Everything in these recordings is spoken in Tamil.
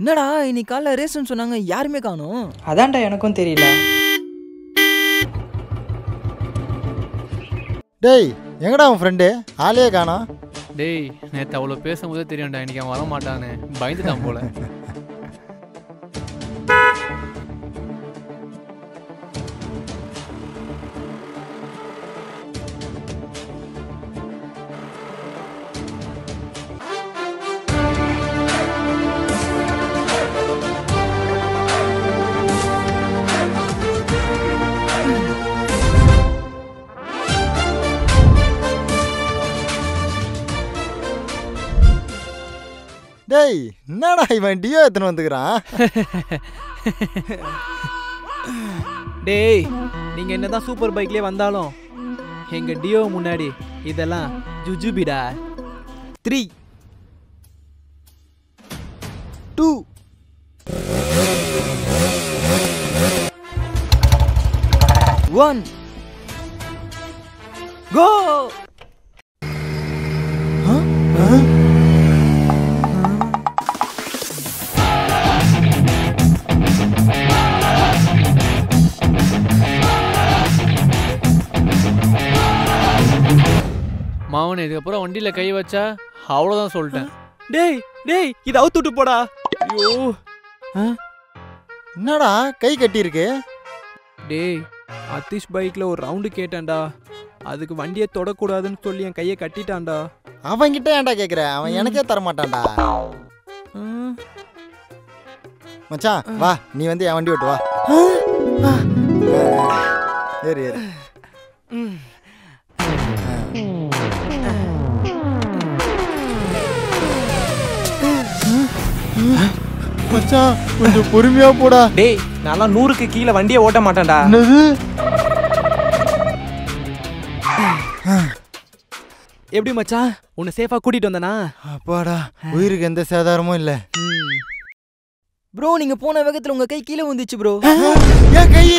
என்னடா இன்னைக்கு காலைல ரேஸ்னு சொன்னாங்க யாருமே காணோம் அதான்டா எனக்கும் தெரியல டேய் எங்கடா உன் ஃப்ரெண்டு ஆளே காணோம் டேய் நேற்று அவ்வளோ பேசும்போதே தெரியும்டா இன்னைக்கு அவன் வர மாட்டான்னு பயந்துட்டான் போல டேய் என்னடா இவன் டியோ எத்தனை வந்துக்கிறான் டேய் நீங்க என்னதான் சூப்பர் பைக்லயே வந்தாலும் எங்க டியோ முன்னாடி இதெல்லாம் ஜுஜுபிடா த்ரீ டூ ஒன் கோ மாவன் இதுக்கப்புறம் வண்டியில் கை வச்சா அவ்வளோதான் சொல்லிட்டேன் டேய் டேய் இதை அவுத்துட்டு போடா ஐயோ என்னடா கை கட்டியிருக்கு டேய் அத்திஷ் பைக்ல ஒரு ரவுண்டு கேட்டேன்டா அதுக்கு வண்டியை தொடக்கூடாதுன்னு சொல்லி என் கையை கட்டிட்டான்டா அவன்கிட்ட ஏன்டா கேட்குற அவன் எனக்கே தர மாட்டான்டா ம். மச்சான் வா நீ வந்து என் வண்டி ஓட்டு வா ஏறு ஏறு மச்சான் கொஞ்சம் பொறுமையா போடா டேய் நான்லாம் நூறுக்கு கீழே வண்டியை ஓட்ட மாட்டேன்டா என்னது எப்படி மச்சான் உன்னை சேஃபா கூட்டிட்டு வந்தனா அப்பாடா உயிருக்கு எந்த சேதாரமும் இல்லை ப்ரோ நீங்க போன வேகத்துல உங்க கை கீழே வந்துச்சு ப்ரோ ஏன் கை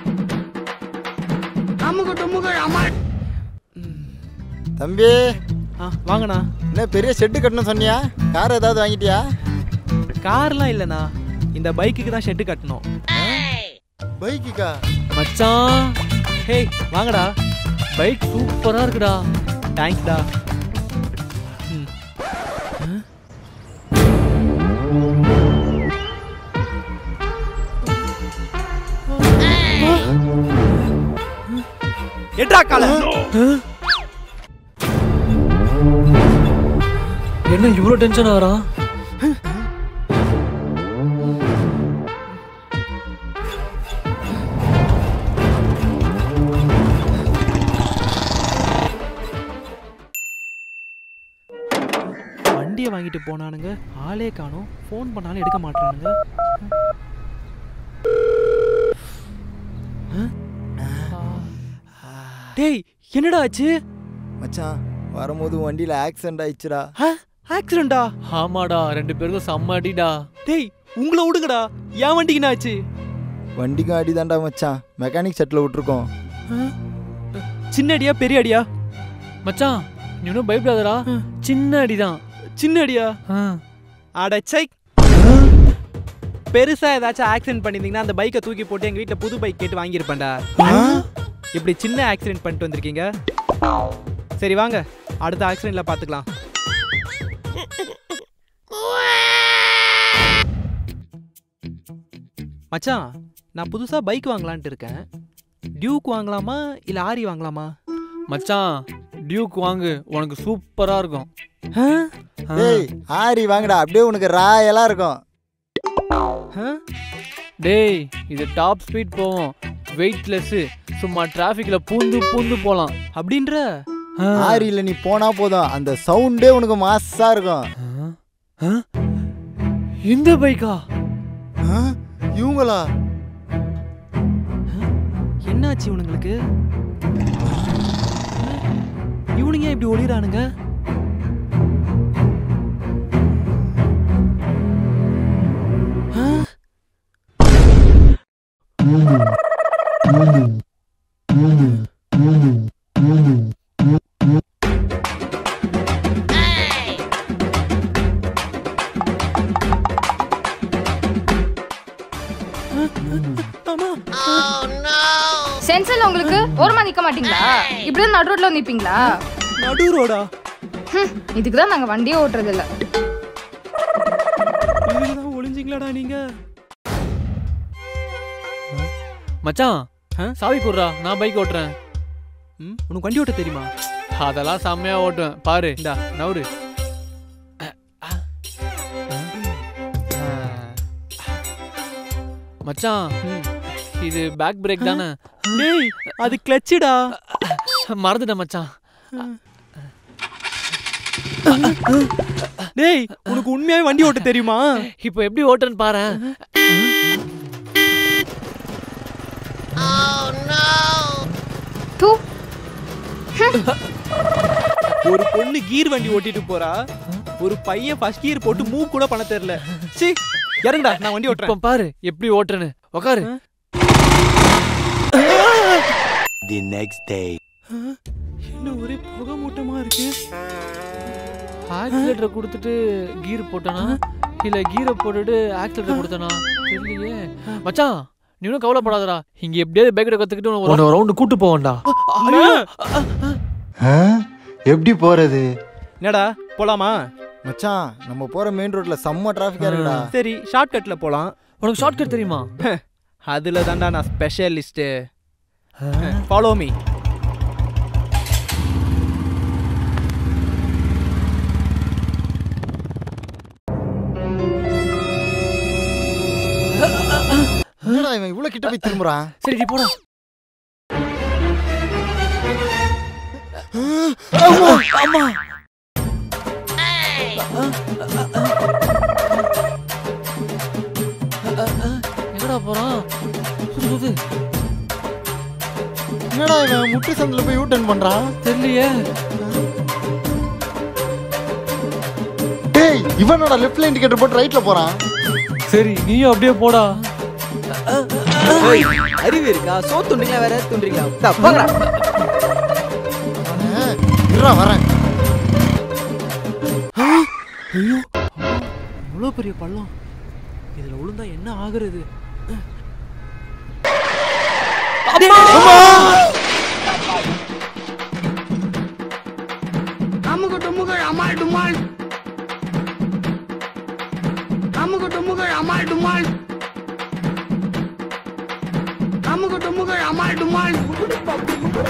தம்பி ஆ வாங்கண்ணா என்ன பெரிய ஷெட்டு கட்டணும் சொன்னியா கார் ஏதாவது வாங்கிட்டியா கார்லாம் இல்லைண்ணா இந்த பைக்குக்கு தான் ஷெட்டு கட்டணும் பைக்குக்கா மச்சான் ஹேய் வாங்கடா பைக் சூப்பராக இருக்குடா தேங்க்ஸ்டா எட்ரா கால என்ன இவ்வளோ டென்ஷன் ஆகிறான் வண்டியை வாங்கிட்டு போனானுங்க ஆளே காணோம் ஃபோன் பண்ணாலும் எடுக்க மாட்டானுங்க டேய் என்னடா ஆச்சு மச்சான் வரும்போது வண்டியில் ஆக்சிடென்ட் ஆயிடுச்சுடா ஆக்சிடென்டா ஆமாடா ரெண்டு பேருக்கும் செம்ம அடிடா டேய் உங்களை விடுங்கடா என் வண்டிக்கு என்ன ஆச்சு வண்டிக்கும் அடிதான்டா மச்சான் மெக்கானிக் செட்டில் விட்டுருக்கோம் சின்ன அடியா பெரிய அடியா மச்சான் நீ ஒன்றும் பயப்படாதடா சின்ன அடிதான் சின்ன அடியா ஆ அடச்சை பெருசா ஏதாச்சும் ஆக்சிடென்ட் பண்ணிருந்தீங்கன்னா அந்த பைக்கை தூக்கி போட்டு எங்க வீட்ல புது பைக் கேட்டு வாங்கியிருப்பேன்டா இப்படி சின்ன ஆக்சிடென்ட் பண்ணிட்டு வந்திருக்கீங்க சரி வாங்க அடுத்த ஆக்சிடென்ட்ல பாத்துக்கலாம் மச்சான் நான் புதுசா பைக் வாங்கலான்ட்டு இருக்கேன் டியூக் வாங்கலாமா இல்ல ஆரி வாங்கலாமா மச்சான் டியூக் வாங்கு உனக்கு சூப்பராக இருக்கும் ஆ? டேய் ஆரி வாங்கடா அப்படியே உனக்கு ராயலா இருக்கும் ஆ? டேய் இது டாப் ஸ்பீட் போவோம் வெயிட்லெஸ்ஸு சும்மா டிராஃபிக்கில் பூந்து பூந்து போகலாம் அப்படின்ற ஆரியில் நீ போனா போதும் அந்த சவுண்டே உனக்கு மாசா இருக்கும் இந்த பைக்கா ஆ? இவங்களா என்னாச்சு இவனுங்களுக்கு இவனுங்க ஏன் இப்படி ஒளிரானுங்க ஆ? சென்ஸ் இல்ல உங்களுக்கு ஓரமா நிக்க மாட்டீங்களா இப்படிதான் நடு ரோட்ல நிப்பீங்களா நடு ரோடா ஹம், இதுக்கு தான் நாங்க வண்டியே ஓட்டுறது இல்ல இதுதான் ஒளிஞ்சிங்களாடா நீங்க மச்சான் ஆ? சாவி குடுறா நான் பைக் ஓட்டுறேன் ம், உனக்கு வண்டி ஓட்ட தெரியுமா அதெல்லாம் செம்மையா ஓட்டுவேன் பாரு இந்தா. நவுரு மச்சான் ம். இது பேக் பிரேக் தானே டேய் அது கிளச்சுடா மறந்துட்டேன் மச்சான் டேய் உனக்கு உண்மையாவே வண்டி ஓட்ட தெரியுமா இப்போ எப்படி ஓட்டுறேன்னு பாரு தூ ஒரு பொண்ணு கீர் வண்டி ஓட்டிட்டு போறா ஒரு பையன் ஃபர்ஸ்ட் கீர் போட்டு மூவ் கூட பண்ண தெரியல சீ இறங்குடா நான் வண்டி இப்போ ஓட்டுறேன் பாரு எப்படி ஓட்டுறேன்னு உக்காரு The next day. என்ன ஒரே புகை மூட்டமா இருக்கு ஆக்சிலேட்டர் கொடுத்துட்டு கீர் போட்டனா இல்ல கீரை போட்டுட்டு ஆக்சிலேட்டர் கொடுத்தனா தெரியலையே மச்சான் நீ ஒன்றும் கவலைப்படாதடா இங்க எப்படியாவது பைக்கை கத்துக்கிட்டு உன்னை ஒரு ரவுண்டு கூட்டு போவேன்டா ஆ? எப்படி போறது என்னடா போலாமா மச்சான் நம்ம போற மெயின் ரோட்ல செம்ம டிராஃபிக்கா இருக்குடா சரி ஷார்ட் கட்ல போலாம் உனக்கு ஷார்ட்கட் தெரியுமா அதுல தான்டா நான் ஸ்பெஷலிஸ்ட் ஃபாலோ மீ என்னடா இவன் இவ்வளவு கிட்ட போய் திரும்புறான் சரி நீ போடா எங்கடா போறான் சுத்து, சுத்து. என்னடா இவன் முட்டு சந்தில போய் யூ டர்ன் பண்றான் தெரியலையே டேய் இவனோட லெஃப்ட்ல இண்டிகேட்டர் போட்டு ரைட்ல போறான் சரி நீயும் அப்படியே போடா அறிவு இருக்கா சோ துண்டுங்களா வேற துண்டுங்களா தா, போங்கடா ஆ, இருடா வரேன் இவ்வளோ பெரிய பள்ளம் இதுல விழுந்தா என்ன ஆகுறது அமுக டுமுகள் அமால் டுமால் அமுக டுமுகள் அமால் டுமால் அமுக டுமுகள் அமால் டுமால்